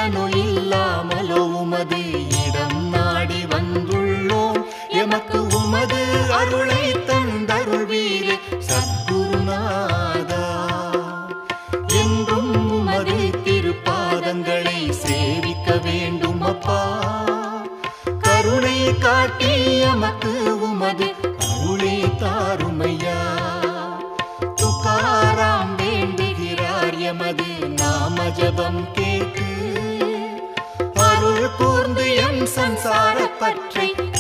எந்தனோ இல்லாமலோ உமது இடம் நாடி வந்துள்ளோம் எமக்கு உமது அருளை தந்தருள்வீரே சத்குருநாதா என்றும் உமது திருப்பாதங்களை சேவிக்க வேண்டும் அப்பா கருணை காட்டி எமக்கு உமது அருளை தாருமையா துகாராம் வேண்டுகிறார் எமது நாம ஜபம் கேட்டு அருள் கூர்ந்து எம் சம்சார பற்றை